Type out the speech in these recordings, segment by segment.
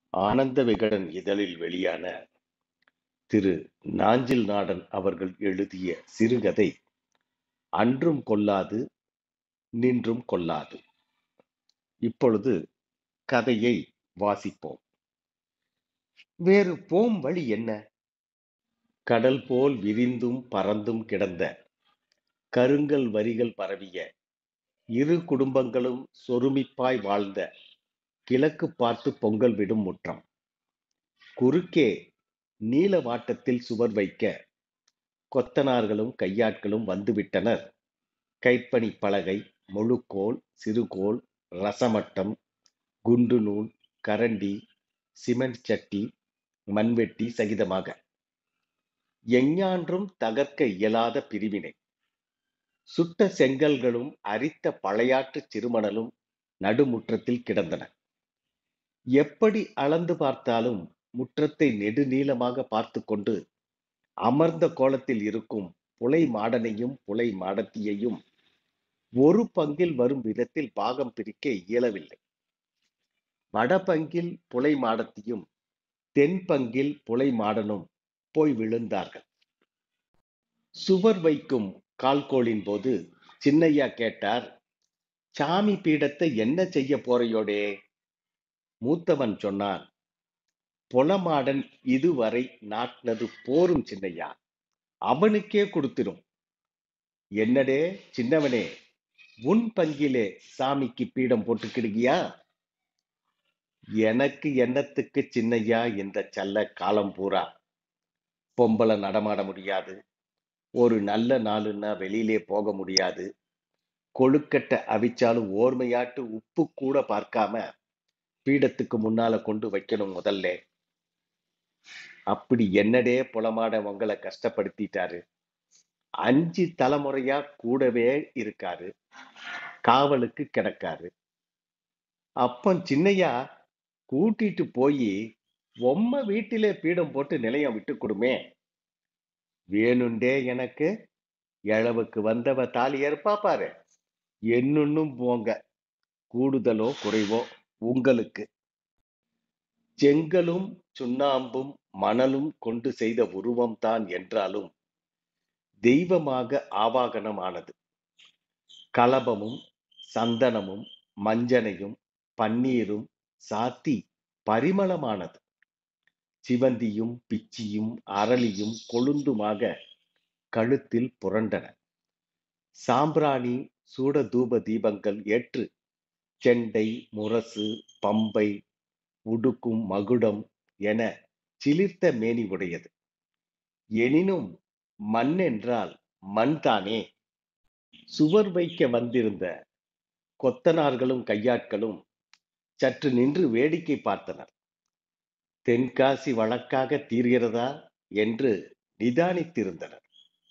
ஆனந்த விகடன் இதழில் வெளியான திரு நாஞ்சில் நாடன் அவர்கள் எழுதிய சிறுகதை அன்றும் கொல்லாது நின்றும் கொல்லாது இப்பொழுது கதையை வாசிப்போம் வேறு போம் வழி என்ன கடல் போல் விரிந்தும் பறந்தும் கிடந்த கருங்கல் வரிகள் பரவிய இரு குடும்பங்களும் சொருமிப்பாய் வாழ்ந்த கிழக்கு பார்த்து பொங்கல் விடும் முற்றம் குறுக்கே நீல வாட்டத்தில் சுவர் வைக்க கொத்தனார்களும் கையாட்களும் வந்துவிட்டனர் கைப்பணி பலகை முழுக்கோல் சிறுகோல் ரசமட்டம் குண்டு நூல் கரண்டி சிமெண்ட் சட்டி மண்வெட்டி சகிதமாக எஞ்ஞான்றும் தகர்க்க இயலாத பிரிவினை சுட்ட செங்கல்களும் அரித்த பழையாற்று சிறுமணலும் நடுமுற்றத்தில் கிடந்தன எப்படி அளந்து பார்த்தாலும் முற்றத்தை நெடுநீளமாக பார்த்து கொண்டு அமர்ந்த கோலத்தில் இருக்கும் புலை மாடனையும் புலை மாடத்தியையும் ஒரு பங்கில் வரும் விதத்தில் பாகம் பிரிக்க இயலவில்லை வடபங்கில் புலை மாடத்தியும் தென் பங்கில் புலை மாடனும் போய் விழுந்தார்கள் சுவர் வைக்கும் கால்கோளின் போது சின்னையா கேட்டார் சாமி பீடத்தை என்ன செய்ய போறையோடே மூத்தவன் சொன்னான் பொலமாடன் இதுவரை நாட்டினது போரும் சின்னையா அவனுக்கே கொடுத்திரும் என்னடே சின்னவனே உன் பங்கிலே சாமிக்கு பீடம் போட்டுக்கிடுகியா எனக்கு எண்ணத்துக்கு சின்னையா இந்த செல்ல காலம் பூரா பொம்பளை நடமாட முடியாது ஒரு நல்ல நாளுன்னா வெளியிலே போக முடியாது கொழுக்கட்டை அவிச்சாலும் ஓர்மையாட்டு உப்பு கூட பார்க்காம பீடத்துக்கு முன்னால கொண்டு வைக்கணும் முதல்ல அப்படி என்னடே புலமாட உங்களை கஷ்டப்படுத்திட்டாரு அஞ்சு தலைமுறையா கூடவே இருக்காரு காவலுக்கு கிடக்காரு அப்பன் சின்னையா கூட்டிட்டு போய் உம்ம வீட்டிலே பீடம் போட்டு நிலையம் விட்டு கொடுமே வேணுண்டே எனக்கு இளவுக்கு வந்தவ தாலி ஏற்பா பாரு என்னொன்னும் போங்க கூடுதலோ குறைவோ உங்களுக்கு செங்கலும் சுண்ணாம்பும் மணலும் கொண்டு செய்த உருவம்தான் என்றாலும் தெய்வமாக ஆவாகனமானது கலபமும் சந்தனமும் மஞ்சனையும் பன்னீரும் சாத்தி பரிமளமானது சிவந்தியும் பிச்சியும் அரளியும் கொழுந்துமாக கழுத்தில் புரண்டன சாம்பிராணி சூட தூப தீபங்கள் ஏற்று செண்டை முரசு பம்பை உடுக்கும் மகுடம் என சிலிர்த்த மேனி உடையது எனினும் மண் என்றால் மண் தானே சுவர் வைக்க வந்திருந்த கொத்தனார்களும் கையாட்களும் சற்று நின்று வேடிக்கை பார்த்தனர் தென்காசி வழக்காக தீர்கிறதா என்று நிதானித்திருந்தனர்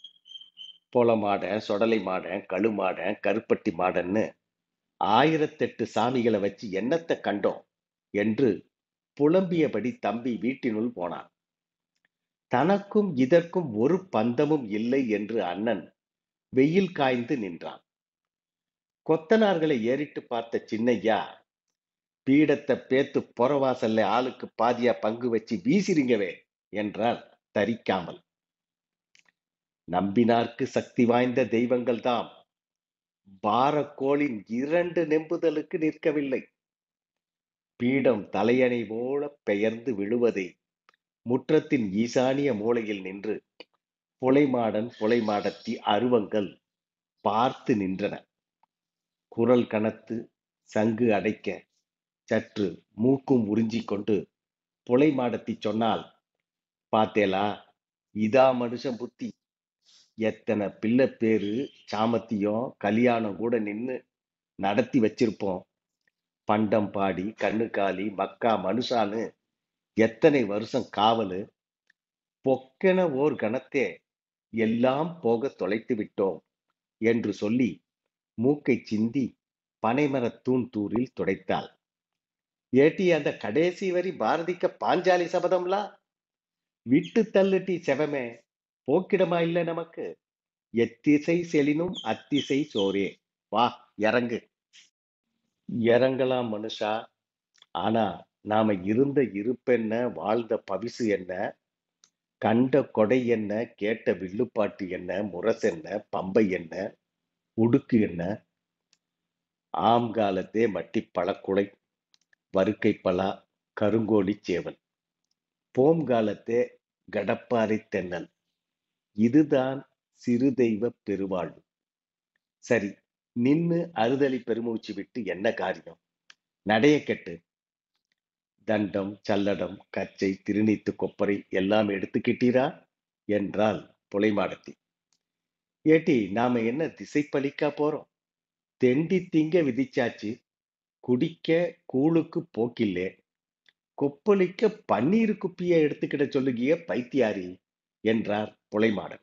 பொல மாடன் சொடலை மாடன் கழுமாடன் கருப்பட்டி மாடன்னு ஆயிரத்தெட்டு சாமிகளை வச்சு என்னத்தை கண்டோம் என்று புலம்பியபடி தம்பி வீட்டினுள் போனான் தனக்கும் இதற்கும் ஒரு பந்தமும் இல்லை என்று அண்ணன் வெயில் காய்ந்து நின்றான் கொத்தனார்களை ஏறிட்டு பார்த்த சின்னையா பீடத்தை பேத்து புறவாசல்ல ஆளுக்கு பாதியா பங்கு வச்சு வீசிறீங்கவே என்றார் தரிக்காமல் நம்பினார்க்கு சக்தி வாய்ந்த தெய்வங்கள் தாம் பாரக்கோளின் இரண்டு நெம்புதலுக்கு நிற்கவில்லை பீடம் தலையணை போல பெயர்ந்து விழுவதை முற்றத்தின் ஈசானிய மூலையில் நின்று புலைமாடன் புலைமாடத்தி அருவங்கள் பார்த்து நின்றன குரல் கனத்து சங்கு அடைக்க சற்று மூக்கும் உறிஞ்சிக் கொண்டு புலை மாடத்தி சொன்னால் பார்த்தேலா இதா மனுஷன் புத்தி எத்தனை பிள்ளை பேரு சாமத்தியம் கல்யாணம் கூட நின்னு நடத்தி வச்சிருப்போம் பண்டம் பாடி கண்ணுக்காலி மக்கா மனுஷான்னு எத்தனை வருஷம் காவலு பொக்கென ஓர் கணத்தே எல்லாம் போக தொலைத்து விட்டோம் என்று சொல்லி மூக்கை சிந்தி பனைமரத் தூண் தூரில் துடைத்தாள் ஏட்டி அந்த கடைசி வரி பாரதிக்க பாஞ்சாலி சபதம்லா விட்டு தள்ளுட்டி செவமே போக்கிடமா இல்ல நமக்கு எத்திசை செலினும் அத்திசை சோரே வா இறங்கு இறங்கலாம் மனுஷா ஆனா நாம இருந்த இருப்பென்ன வாழ்ந்த பவிசு என்ன கண்ட கொடை என்ன கேட்ட வில்லுப்பாட்டு என்ன முரசென்ன பம்பை என்ன உடுக்கு என்ன ஆம் காலத்தே மட்டி பழக்குடை வறுக்கை பலா கருங்கோழி சேவல் போம் காலத்தே கடப்பாறை தென்னல் இதுதான் சிறு தெய்வ பெருவாழ்வு சரி நின்னு அறுதலி பெருமூச்சு விட்டு என்ன காரியம் நடைய கெட்டு தண்டம் சல்லடம் கச்சை திருநீத்து கொப்பரை எல்லாம் எடுத்துக்கிட்டீரா என்றால் புலைமாடத்தி ஏட்டி நாம என்ன திசை பலிக்கா போறோம் தெண்டி திங்க விதிச்சாச்சு குடிக்க கூழுக்கு போக்கில்லே கொப்பளிக்க பன்னீர் குப்பியை எடுத்துக்கிட சொல்லுகிய பைத்தியாரி என்றார் புலைமாடன்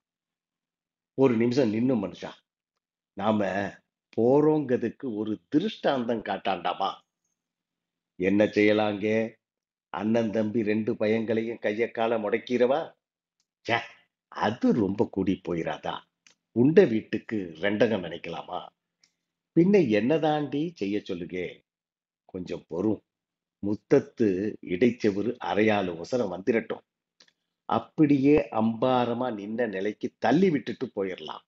ஒரு நிமிஷம் நின்னு மனுஷா நாம போறோங்கிறதுக்கு ஒரு திருஷ்டாந்தம் காட்டாண்டாமா என்ன செய்யலாங்க அண்ணன் தம்பி ரெண்டு பையங்களையும் கைய கால முடக்கிறவா ச்சே அது ரொம்ப கூடி போயிராதா உண்ட வீட்டுக்கு ரெண்டகம் நினைக்கலாமா பின்ன என்னதாண்டி செய்ய சொல்லுகே கொஞ்சம் பொறும் முத்தத்து இடைச்செவுரு அரையாளு உசரம் வந்துடட்டும் அப்படியே அம்பாரமா நின்ன நிலைக்கு தள்ளி விட்டுட்டு போயிடலாம்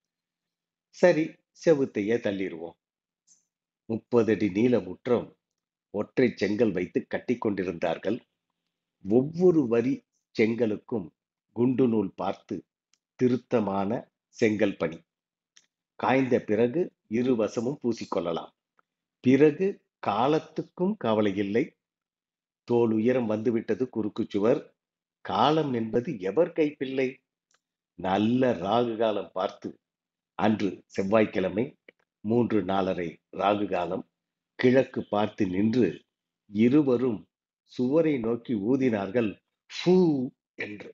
சரி செவுத்தையே தள்ளிடுவோம் முப்பது அடி நீள முற்றம் ஒற்றை செங்கல் வைத்து கட்டி கொண்டிருந்தார்கள் ஒவ்வொரு வரி செங்கலுக்கும் குண்டு நூல் பார்த்து திருத்தமான செங்கல் பணி காய்ந்த பிறகு இரு வசமும் பூசிக்கொள்ளலாம் பிறகு காலத்துக்கும் கவலை இல்லை தோல் உயரம் வந்துவிட்டது குறுக்கு சுவர் காலம் என்பது எவர் கைப்பிள்ளை நல்ல ராகு காலம் பார்த்து அன்று செவ்வாய்க்கிழமை மூன்று நாலரை ராகு காலம் கிழக்கு பார்த்து நின்று இருவரும் சுவரை நோக்கி ஊதினார்கள் ஃபூ என்று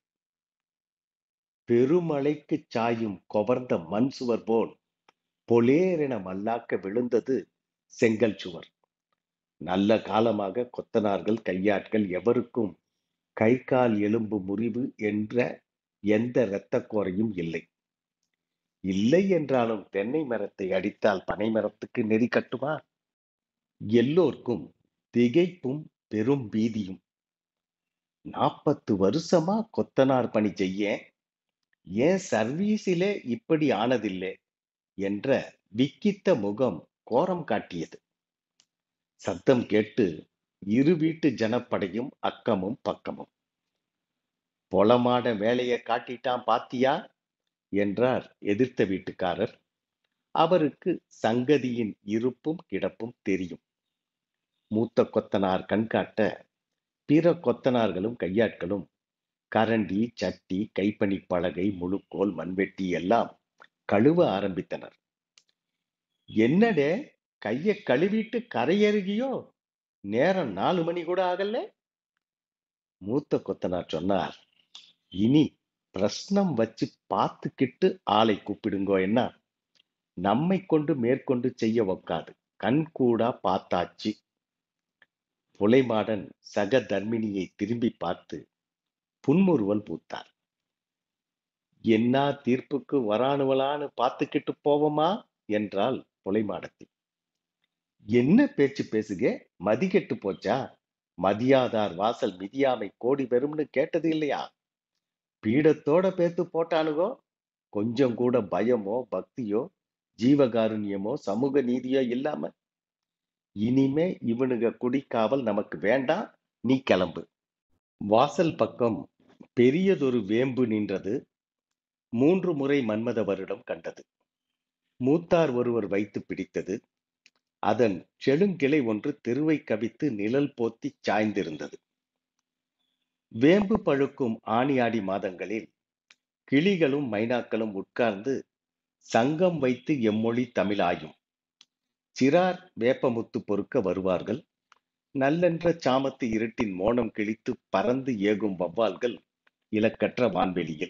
பெருமழைக்கு சாயும் கொவர்ந்த மண் சுவர் போல் பொலேரென மல்லாக்க விழுந்தது செங்கல் சுவர் நல்ல காலமாக கொத்தனார்கள் கையாட்கள் எவருக்கும் கை கால் எலும்பு முறிவு என்ற எந்த இரத்தக்கோரையும் இல்லை இல்லை என்றாலும் தென்னை மரத்தை அடித்தால் பனை மரத்துக்கு நெறி கட்டுமா எல்லோர்க்கும் திகைப்பும் பெரும் பீதியும் நாற்பத்து வருஷமா கொத்தனார் பணி செய்ய ஏன் சர்வீஸிலே இப்படி ஆனதில்லை என்ற விக்கித்த முகம் கோரம் காட்டியது சத்தம் கேட்டு இரு வீட்டு ஜனப்படையும் அக்கமும் பக்கமும் பொலமாட வேலையை காட்டிட்டான் பாத்தியா என்றார் எதிர்த்த வீட்டுக்காரர் அவருக்கு சங்கதியின் இருப்பும் கிடப்பும் தெரியும் மூத்த கொத்தனார் கண்காட்ட பிற கொத்தனார்களும் கையாட்களும் கரண்டி சட்டி கைப்பணி பலகை முழுக்கோல் மண்வெட்டி எல்லாம் கழுவ ஆரம்பித்தனர் என்னடே கைய கழுவிட்டு கரையேறுகியோ நேரம் நாலு மணி கூட ஆகல மூத்த கொத்தனார் சொன்னார் இனி பிரശ്നം வச்சு பார்த்துக்கிட்டு ஆளை கூப்பிடுங்கோ என்ன நம்மை கொண்டு மேற்கொண்டு செய்ய வைக்காது கண் கூடா பார்த்தாச்சு புலைமாடன் சக தர்மினியை திரும்பி பார்த்து புன்முறுவல் பூத்தார் என்ன தீர்ப்புக்கு வரானுவலான்னு பார்த்துக்கிட்டு போவோமா என்றாள் புலைமாடத்தி என்ன பேச்சு பேசுக மதிகெட்டு போச்சா மதியாதார் வாசல் மிதியாமை கோடி பெறும்னு கேட்டது இல்லையா பீடத்தோட பேத்து போட்டானுகோ கொஞ்சம் கூட பயமோ பக்தியோ ஜீவகாருண்யமோ சமூக நீதியோ இல்லாம இனிமே இவனுங்க குடிக்காவல் நமக்கு வேண்டாம் நீ கிளம்பு வாசல் பக்கம் பெரியதொரு வேம்பு நின்றது மூன்று முறை மன்மத வருடம் கண்டது மூத்தார் ஒருவர் வைத்து பிடித்தது அதன் செழுங்கிளை ஒன்று தெருவை கவித்து நிழல் போத்தி சாய்ந்திருந்தது வேம்பு பழுக்கும் ஆணியாடி மாதங்களில் கிளிகளும் மைனாக்களும் உட்கார்ந்து சங்கம் வைத்து எம்மொழி தமிழாயும் சிறார் வேப்பமுத்து பொறுக்க வருவார்கள் நல்லென்ற சாமத்து இருட்டின் மோனம் கிழித்து பறந்து ஏகும் வவ்வால்கள் இலக்கற்ற வான்வெளியில்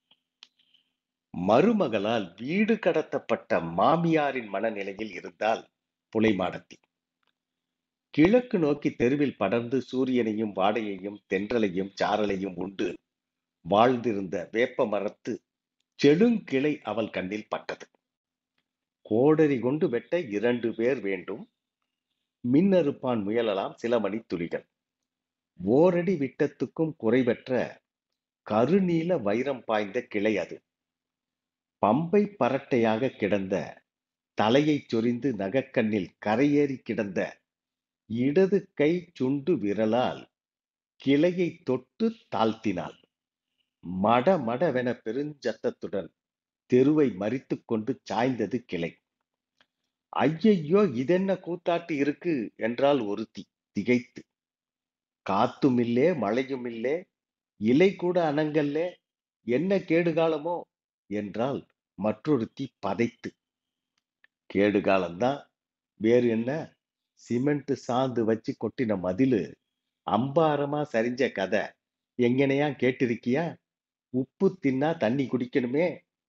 மருமகளால் வீடு கடத்தப்பட்ட மாமியாரின் மனநிலையில் இருந்தால் புலைமாடத்தி கிழக்கு நோக்கி தெருவில் படர்ந்து சூரியனையும் வாடையையும் தென்றலையும் சாரலையும் உண்டு வாழ்ந்திருந்த வேப்ப மரத்து செழுங்கிளை அவள் கண்ணில் பட்டது கோடரி கொண்டு வெட்ட இரண்டு பேர் வேண்டும் மின்னறுப்பான் முயலலாம் சில மணித் துளிகள் ஓரடி விட்டத்துக்கும் குறைவற்ற கருநீல வைரம் பாய்ந்த கிளை அது பம்பை பரட்டையாக கிடந்த தலையைச் சொரிந்து நகக்கண்ணில் கரையேறி கிடந்த இடது கை சுண்டு விரலால் கிளையை தொட்டு தாழ்த்தினாள் மட மடவென பெருஞ்சத்தத்துடன் தெருவை மறித்துக் கொண்டு சாய்ந்தது கிளை ஐயையோ இதென்ன கூத்தாட்டு இருக்கு என்றால் ஒருத்தி திகைத்து காத்துமில்லே மழையுமில்லே இலை கூட அனங்கல்லே என்ன கேடுகாலமோ என்றால் மற்றொருத்தி பதைத்து கேடுகாலம்தான் வேறு என்ன சிமெண்ட் சாந்து வச்சு கொட்டின மதிலு அம்பாரமா சரிஞ்ச கதை எங்கனையா கேட்டிருக்கியா உப்பு தின்னா தண்ணி குடிக்கணுமே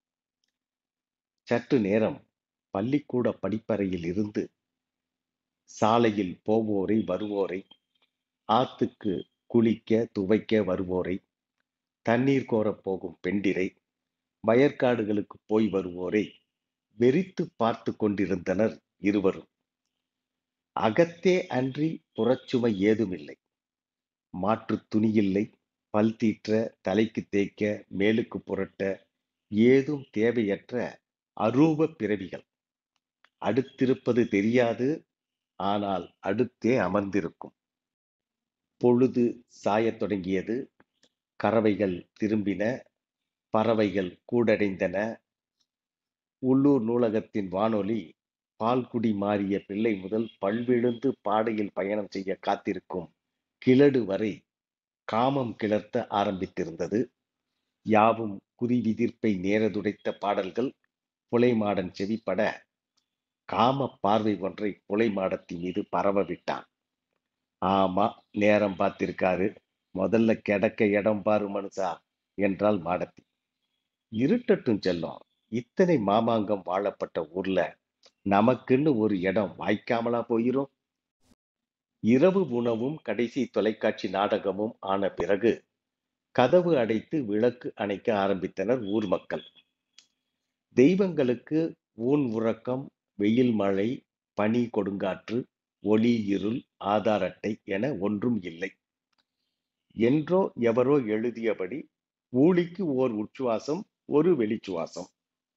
சற்று நேரம் பள்ளிக்கூட படிப்பறையில் இருந்து சாலையில் போவோரை வருவோரை ஆத்துக்கு குளிக்க துவைக்க வருவோரை தண்ணீர் கோரப் போகும் பெண்டிரை வயற்காடுகளுக்கு போய் வருவோரை வெறித்து பார்த்து கொண்டிருந்தனர் இருவரும் அகத்தே அன்றி புறச்சுமை ஏதுமில்லை மாற்றுத் துணியில்லை பல் தீற்ற தலைக்கு தேய்க்க மேலுக்கு புரட்ட ஏதும் தேவையற்ற அரூப பிறவிகள் அடுத்திருப்பது தெரியாது ஆனால் அடுத்தே அமர்ந்திருக்கும் பொழுது சாயத் தொடங்கியது கறவைகள் திரும்பின பறவைகள் கூடடைந்தன உள்ளூர் நூலகத்தின் வானொலி பால்குடி மாறிய பிள்ளை முதல் பல்விழுந்து பாடையில் பயணம் செய்ய காத்திருக்கும் கிழடு வரை காமம் கிளர்த்த ஆரம்பித்திருந்தது யாவும் குறிவிதிர்ப்பை நேரதுடைத்த பாடல்கள் புலைமாடன் செவிப்பட காம பார்வை ஒன்றை புலைமாடத்தின் மீது பரவ விட்டான் ஆமா நேரம் பார்த்திருக்காரு முதல்ல கிடக்க இடம் பாரு மனுஷா என்றாள் மாடத்தி இருட்டட்டும் செல்லம் இத்தனை மாமாங்கம் வாழப்பட்ட ஊர்ல நமக்குன்னு ஒரு இடம் வாய்க்காமலா போயிரும் இரவு உணவும் கடைசி தொலைக்காட்சி நாடகமும் ஆன பிறகு கதவு அடைத்து விளக்கு அணைக்க ஆரம்பித்தனர் ஊர் மக்கள் தெய்வங்களுக்கு ஊன் உறக்கம் வெயில் மழை பனி கொடுங்காற்று ஒளி இருள் ஆதார் அட்டை என ஒன்றும் இல்லை என்றோ எவரோ எழுதியபடி ஊழிக்கு ஓர் உச்சுவாசம் ஒரு வெளிச்சுவாசம்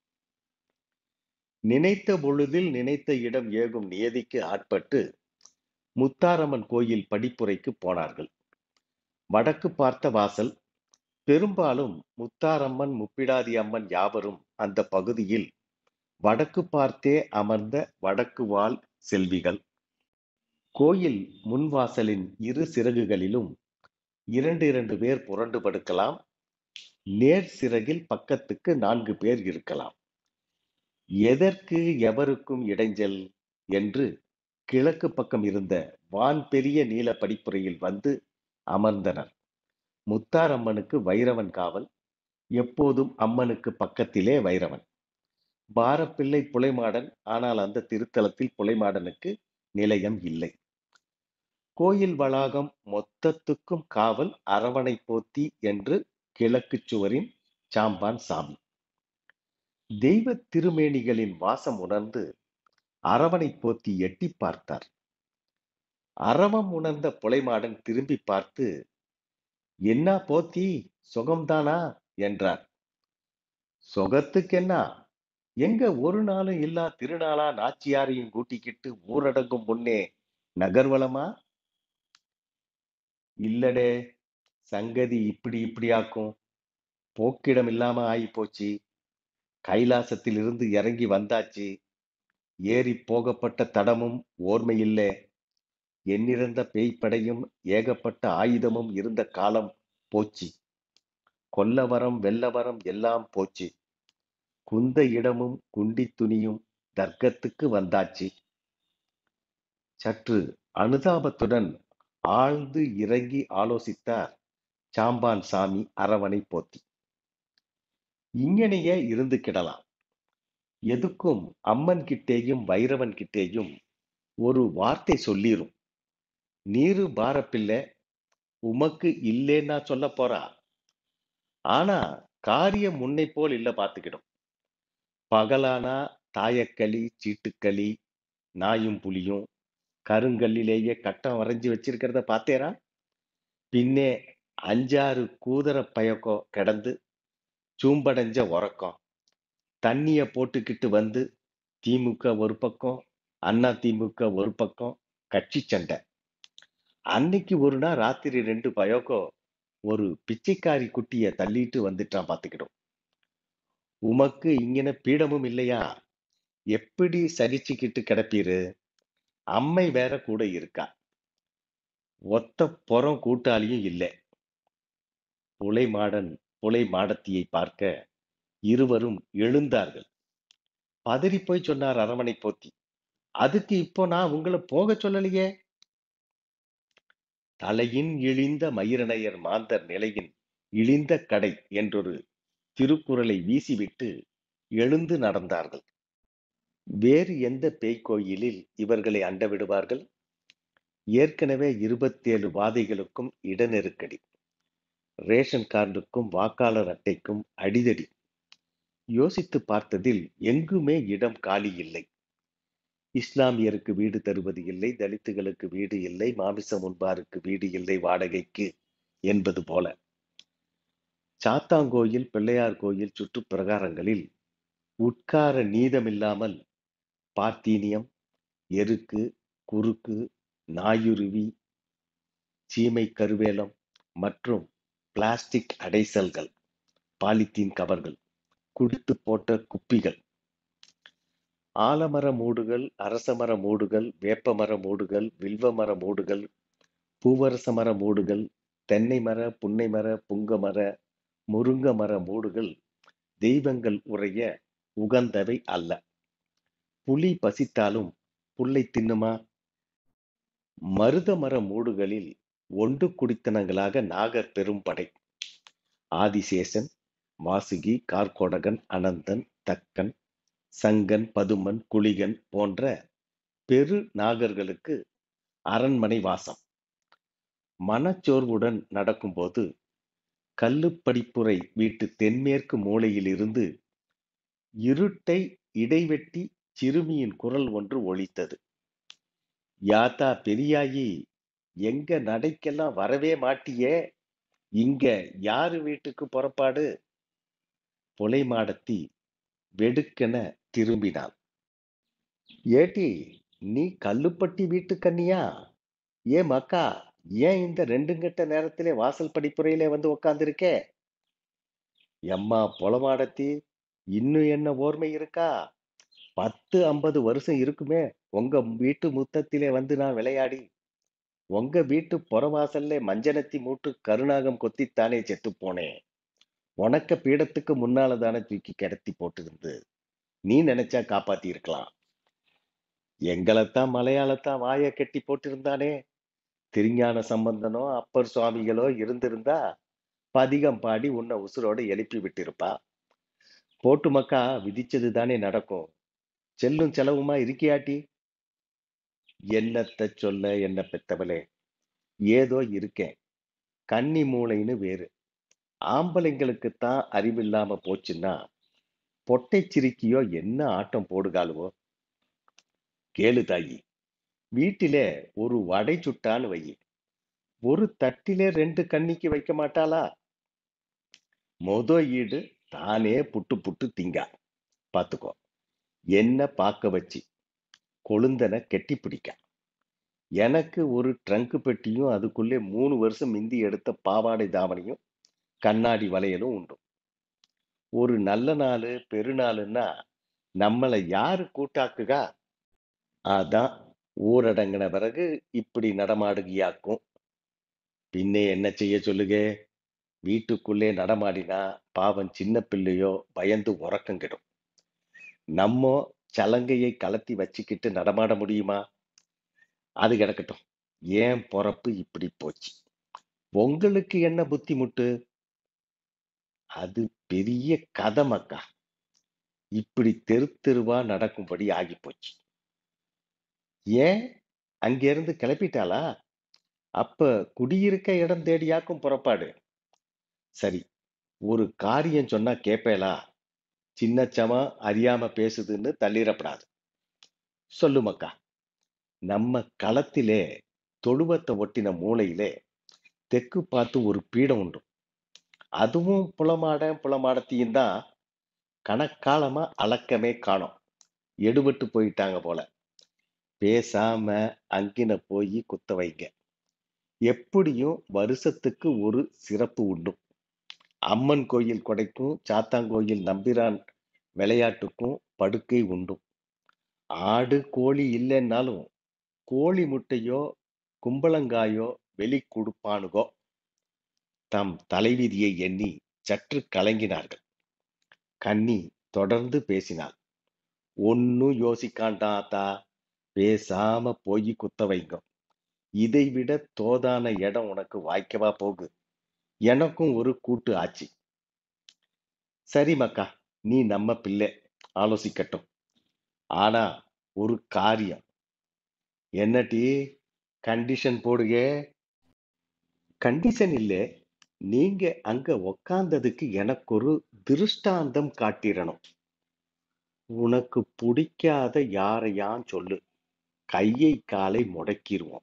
நினைத்த பொழுதில் நினைத்த இடம் ஏகும் நியதிக்கு ஆட்பட்டு முத்தாரம்மன் கோயில் படிப்புரைக்கு போனார்கள் வடக்கு பார்த்த வாசல் பெரும்பாலும் முத்தாரம்மன் முப்பிடாதி அம்மன் யாவரும் அந்த பகுதியில் வடக்கு பார்த்தே அமர்ந்த வடக்கு வாழ் செல்விகள் கோயில் முன்வாசலின் இரு சிறகுகளிலும் இரண்டு இரண்டு பேர் புரண்டு படுக்கலாம் நேர் சிறகில் பக்கத்துக்கு நான்கு பேர் இருக்கலாம் எதற்கு எவருக்கும் இடைஞ்சல் என்று கிழக்கு பக்கம் இருந்த வான் பெரிய நீல படிப்புரையில் வந்து அமர்ந்தனர் முத்தாரம்மனுக்கு வைரவன் காவல் எப்போதும் அம்மனுக்கு பக்கத்திலே வைரவன் பாரப்பிள்ளை புலைமாடன் ஆனால் அந்த திருத்தலத்தில் புலைமாடனுக்கு நிலையம் இல்லை கோயில் வளாகம் மொத்தத்துக்கும் காவல் அரவணை போத்தி என்று கிழக்கு சுவரின் சாம்பான் சாமி தெய்வ திருமேனிகளின் வாசம் உணர்ந்து அரவணை போத்தி எட்டி பார்த்தார் அரவம் உணர்ந்த புலைமாடன் திரும்பி பார்த்து என்ன போத்தி சுகம்தானா என்றார் சொகத்துக்கென்னா எங்க ஒரு நாளும் இல்லா திருநாளா நாச்சியாரையும் கூட்டிக்கிட்டு ஊரடங்கும் முன்னே நகர்வலமா இல்லடே சங்கதி இப்படி இப்படியாக்கும் போக்கிடம் இல்லாம ஆயி போச்சு கைலாசத்தில் இருந்து இறங்கி வந்தாச்சு ஏறி போகப்பட்ட தடமும் ஓர்மையில்லே எண்ணிறந்த பேய்ப்படையும் ஏகப்பட்ட ஆயுதமும் இருந்த காலம் போச்சு கொல்லவரம் வெல்லவரம் எல்லாம் போச்சு குந்த இடமும் குண்டி துணியும் தர்க்கத்துக்கு வந்தாச்சு சற்று அனுதாபத்துடன் ஆழ்ந்து இறங்கி ஆலோசித்தார் சாம்பான் சாமி அரவணை போத்தி இங்கனையே இருந்து கிடலாம் எதுக்கும் அம்மன் கிட்டேயும் வைரவன் கிட்டேயும் ஒரு வார்த்தை சொல்லிரும் நீரு பாரப்பில்லை உமக்கு இல்லேன்னா சொல்ல போறா ஆனா காரியம் முன்னை போல் இல்ல பாத்துக்கிடும் பகலானா தாயக்களி சீட்டுக்களி நாயும் புலியும் கருங்கல்லிலேயே கட்டம் வரைஞ்சு வச்சிருக்கிறத பார்த்தேரா பின்னே அஞ்சாறு கூதர பயக்கோ கிடந்து சூம்படைஞ்ச உறக்கம் தண்ணிய போட்டுக்கிட்டு வந்து திமுக ஒரு பக்கம் அண்ணா திமுக ஒரு பக்கம் கட்சி சண்டை அன்னைக்கு ஒரு நாள் ராத்திரி ரெண்டு பயோக்கோ ஒரு பிச்சைக்காரி குட்டிய தள்ளிட்டு வந்துட்டான் பாத்துக்கிடும் உமக்கு இங்கன பீடமும் இல்லையா எப்படி சரிச்சுக்கிட்டு கிடப்பீரு அம்மை வேற கூட இருக்கா ஒத்த புறம் கூட்டாளியும் இல்லை புலை மாடன் புலை மாடத்தியை பார்க்க இருவரும் எழுந்தார்கள் பதறி போய் சொன்னார் அரமனை போத்தி அதுக்கு இப்போ நான் உங்களை போக சொல்லலையே தலையின் இழிந்த மயிரனையர் மாந்தர் நிலையின் இழிந்த கடை என்றொரு திருக்குறளை வீசிவிட்டு எழுந்து நடந்தார்கள் வேறு எந்த பேய் கோயிலில் இவர்களை அண்ட விடுவார்கள் ஏற்கனவே இருபத்தேழு வாதைகளுக்கும் இட நெருக்கடி ரேஷன் கார்டுக்கும் வாக்காளர் அட்டைக்கும் அடிதடி யோசித்து பார்த்ததில் எங்குமே இடம் காலி இல்லை இஸ்லாமியருக்கு வீடு தருவது இல்லை தலித்துகளுக்கு வீடு இல்லை மாமிசம் உண்பாருக்கு வீடு இல்லை வாடகைக்கு என்பது போல சாத்தாங்கோயில் பிள்ளையார் கோயில் சுற்று பிரகாரங்களில் உட்கார நீதமில்லாமல் பார்த்தீனியம் எருக்கு குறுக்கு நாயுருவி சீமை கருவேலம் மற்றும் பிளாஸ்டிக் அடைசல்கள் பாலித்தீன் கவர்கள் குடித்து போட்ட குப்பிகள் ஆலமர மூடுகள் அரசமர மூடுகள் வேப்பமர மூடுகள் வில்வமர மூடுகள் பூவரச மர மூடுகள் தென்னை மர புன்னை மர புங்க மர முருங்க மர மூடுகள் தெய்வங்கள் உரைய உகந்தவை அல்ல புலி பசித்தாலும் புல்லை தின்னுமா மருத மர மூடுகளில் ஒன்று குடித்தனங்களாக நாகர் பெரும்படை ஆதிசேஷன் வாசுகி கார்கோடகன் அனந்தன் தக்கன் சங்கன் பதுமன் குளிகன் போன்ற பெரு நாகர்களுக்கு அரண்மனை வாசம் மனச்சோர்வுடன் நடக்கும்போது கல்லுப்படிப்புரை வீட்டு தென்மேற்கு மூலையிலிருந்து இருட்டை இடைவெட்டி சிறுமியின் குரல் ஒன்று ஒலித்தது யாத்தா பெரியாயி எங்க நடைக்கெல்லாம் வரவே மாட்டியே இங்க யாரு வீட்டுக்கு புறப்பாடு புலை மாடத்தி வெடுக்கென திரும்பினாள் ஏட்டி நீ கல்லுப்பட்டி வீட்டு கன்னியா ஏ மக்கா ஏன் இந்த ரெண்டுங்கட்ட நேரத்திலே வாசல் படிப்புறையிலே வந்து உக்காந்துருக்கே எம்மா பொலமாடத்தி இன்னும் என்ன ஓர்மை இருக்கா பத்து ஐம்பது வருஷம் இருக்குமே உங்க வீட்டு முத்தத்திலே வந்து நான் விளையாடி உங்க வீட்டு புறவாசல்ல மஞ்சனத்தி மூட்டு கருணாகம் கொத்தித்தானே செத்து போனேன் உனக்க பீடத்துக்கு முன்னால தானே தூக்கி கிடத்தி போட்டிருந்து நீ நினைச்சா காப்பாத்தி இருக்கலாம் எங்களைத்தான் மலையாளத்தான் வாயை கட்டி போட்டிருந்தானே திருஞான சம்பந்தனோ அப்பர் சுவாமிகளோ இருந்திருந்தா பதிகம் பாடி உன்னை உசுரோட எழுப்பி விட்டிருப்பா போட்டு மக்கா விதிச்சது தானே நடக்கும் செல்லும் செலவுமா இருக்கியாட்டி என்னத்த சொல்ல என்ன பெத்தவளே ஏதோ இருக்கேன் கன்னி மூளைன்னு வேறு ஆம்பளைங்களுக்குத்தான் அறிவில்லாம போச்சுன்னா பொட்டை சிரிக்கியோ என்ன ஆட்டம் போடுகாலுவோ கேளு தாயி வீட்டிலே ஒரு வடை சுட்டான்னு வை ஒரு தட்டிலே ரெண்டு கன்னிக்கு வைக்க மாட்டாளா மொத ஈடு தானே புட்டு புட்டு திங்கா பாத்துக்கோ என்ன பார்க்க வச்சு கொழுந்தனை கெட்டி பிடிக்க எனக்கு ஒரு ட்ரங்க் பெட்டியும் அதுக்குள்ளே மூணு வருஷம் மிந்தி எடுத்த பாவாடை தாவணியும் கண்ணாடி வளையலும் உண்டு ஒரு நல்ல நாள் பெருநாளுன்னா நம்மளை யாரு கூட்டாக்குகா அதான் ஊரடங்கின பிறகு இப்படி நடமாடுகியாக்கும் பின்னே என்ன செய்ய சொல்லுக வீட்டுக்குள்ளே நடமாடினா பாவம் சின்ன பிள்ளையோ பயந்து உறக்கம் கெடும் நம்ம சலங்கையை கலத்தி வச்சுக்கிட்டு நடமாட முடியுமா அது கிடக்கட்டும் ஏன் பொறப்பு இப்படி போச்சு உங்களுக்கு என்ன புத்தி முட்டு அது பெரிய கதை மக்கா இப்படி தெரு தெருவா நடக்கும்படி ஆகி போச்சு ஏன் அங்கிருந்து கிளப்பிட்டாளா அப்ப குடியிருக்க இடம் தேடியாக்கும் புறப்பாடு சரி ஒரு காரியம் சொன்னா கேப்பேலா சின்னச்சமா அறியாம பேசுதுன்னு தள்ளிடப்படாது சொல்லு மக்கா நம்ம களத்திலே தொழுவத்தை ஒட்டின மூலையிலே தெற்கு பார்த்து ஒரு பீடம் உண்டு அதுவும் புலமாட புலமாடத்தையும் தான் கணக்காலமா அளக்கமே காணோம் எடுபட்டு போயிட்டாங்க போல பேசாம அங்கின போய் குத்த வைங்க எப்படியும் வருஷத்துக்கு ஒரு சிறப்பு உண்டு அம்மன் கோயில் கொடைக்கும் சாத்தாங்கோயில் நம்பிரான் விளையாட்டுக்கும் படுக்கை உண்டு ஆடு கோழி இல்லைன்னாலும் கோழி முட்டையோ கும்பளங்காயோ வெளி கொடுப்பானுகோ தம் தலைவிதியை எண்ணி சற்று கலங்கினார்கள் கன்னி தொடர்ந்து பேசினாள் ஒன்னும் யோசிக்காண்டாத்தா பேசாம போய் குத்த வைங்க இதை விட தோதான இடம் உனக்கு வாய்க்கவா போகு எனக்கும் ஒரு கூட்டு ஆச்சு சரி மக்கா நீ நம்ம பிள்ளை ஆலோசிக்கட்டும் ஆனா ஒரு காரியம் என்னடி கண்டிஷன் போடுக கண்டிஷன் இல்லை நீங்க அங்க உக்காந்ததுக்கு எனக்கு ஒரு திருஷ்டாந்தம் காட்டிரணும் உனக்கு பிடிக்காத யாரையான் சொல்லு கையை காலை முடக்கிடுவோம்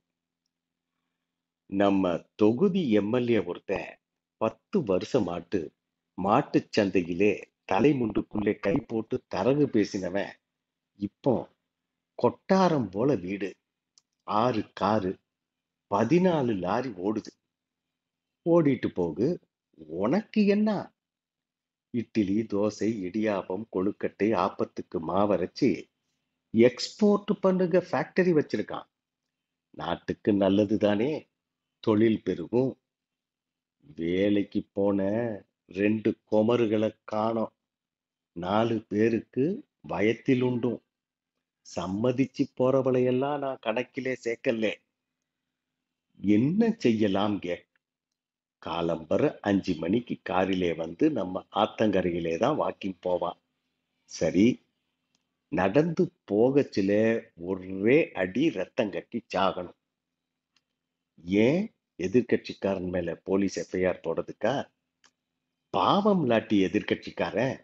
நம்ம தொகுதி எம்எல்ஏ ஒருத்தன் பத்து வருஷமாட்டு மாட்டுச் சந்தையிலே தலைமுண்டுக்குள்ளே கை போட்டு தரகு பேசினவன் இப்போ கொட்டாரம் போல வீடு ஆறு காரு பதினாலு லாரி ஓடுது ஓடிட்டு போகு உனக்கு என்ன இட்லி தோசை இடியாப்பம் கொழுக்கட்டை ஆப்பத்துக்கு மாவரைச்சு எக்ஸ்போர்ட் பண்ணுங்க ஃபேக்டரி வச்சிருக்கான் நாட்டுக்கு நல்லது தானே தொழில் பெருகும் வேலைக்கு போன ரெண்டு குமருகளை காணோம் நாலு பேருக்கு வயத்தில் உண்டும் சம்மதிச்சு போறவளையெல்லாம் நான் கணக்கிலே சேர்க்கல என்ன செய்யலாம் கே காலம்பர அஞ்சு மணிக்கு காரிலே வந்து நம்ம ஆத்தங்கரையிலே தான் வாக்கிங் போவான் சரி நடந்து போகச்சில ஒரே அடி ரத்தம் கட்டி சாகணும் ஏன் எதிர்க்கட்சிக்காரன் மேல போலீஸ் எஃப்ஐஆர் போடுறதுக்கா பாவம் லாட்டி எதிர்க்கட்சிக்காரன்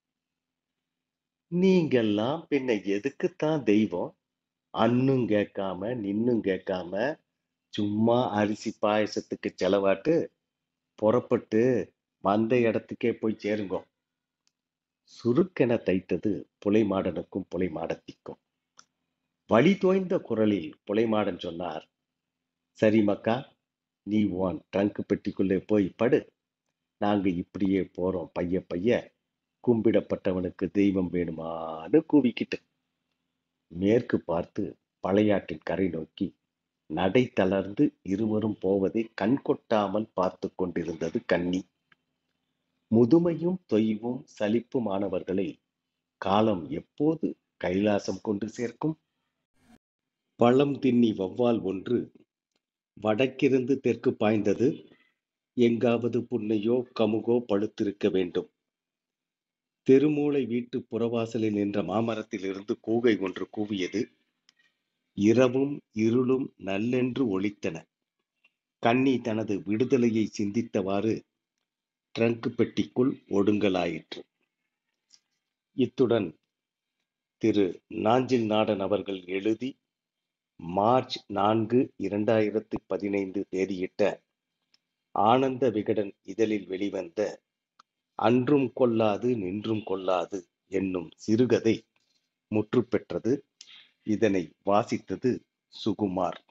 நீங்கெல்லாம் பின்ன எதுக்குத்தான் தெய்வம் அன்னும் கேட்காம நின்னும் கேட்காம சும்மா அரிசி பாயசத்துக்கு செலவாட்டு புறப்பட்டு வந்த இடத்துக்கே போய் சேருங்க சுருக்கென தைத்தது புலைமாடனுக்கும் புலைமாடத்திக்கும் வழி தோய்ந்த குரலில் புலைமாடன் சொன்னார் சரி மக்கா நீ உன் ட்ரங்க் பெட்டிக்குள்ளே போய் படு நாங்க இப்படியே போறோம் பைய பைய கும்பிடப்பட்டவனுக்கு தெய்வம் வேணுமான்னு கூவிக்கிட்டு மேற்கு பார்த்து பழையாற்றின் கரை நோக்கி நடை தளர்ந்து இருவரும் போவதை கண்கொட்டாமல் பார்த்து கொண்டிருந்தது கன்னி முதுமையும் தொய்வும் சலிப்புமானவர்களை காலம் எப்போது கைலாசம் கொண்டு சேர்க்கும் பழம் தின்னி வௌவால் ஒன்று வடக்கிருந்து தெற்கு பாய்ந்தது எங்காவது புன்னையோ கமுகோ பழுத்திருக்க வேண்டும் தெருமூலை வீட்டு புறவாசலில் நின்ற மாமரத்திலிருந்து கூகை ஒன்று கூவியது இரவும் இருளும் நல்லென்று ஒளித்தன கன்னி தனது விடுதலையை சிந்தித்தவாறு ட்ரங்க் பெட்டிக்குள் ஒடுங்கலாயிற்று இத்துடன் திரு நாஞ்சில் நாடன் அவர்கள் எழுதி மார்ச் நான்கு இரண்டாயிரத்தி பதினைந்து தேதியிட்ட ஆனந்த விகடன் இதழில் வெளிவந்த அன்றும் கொல்லாது நின்றும் கொல்லாது என்னும் சிறுகதை முற்று பெற்றது இதனை வாசித்தது சுகுமார்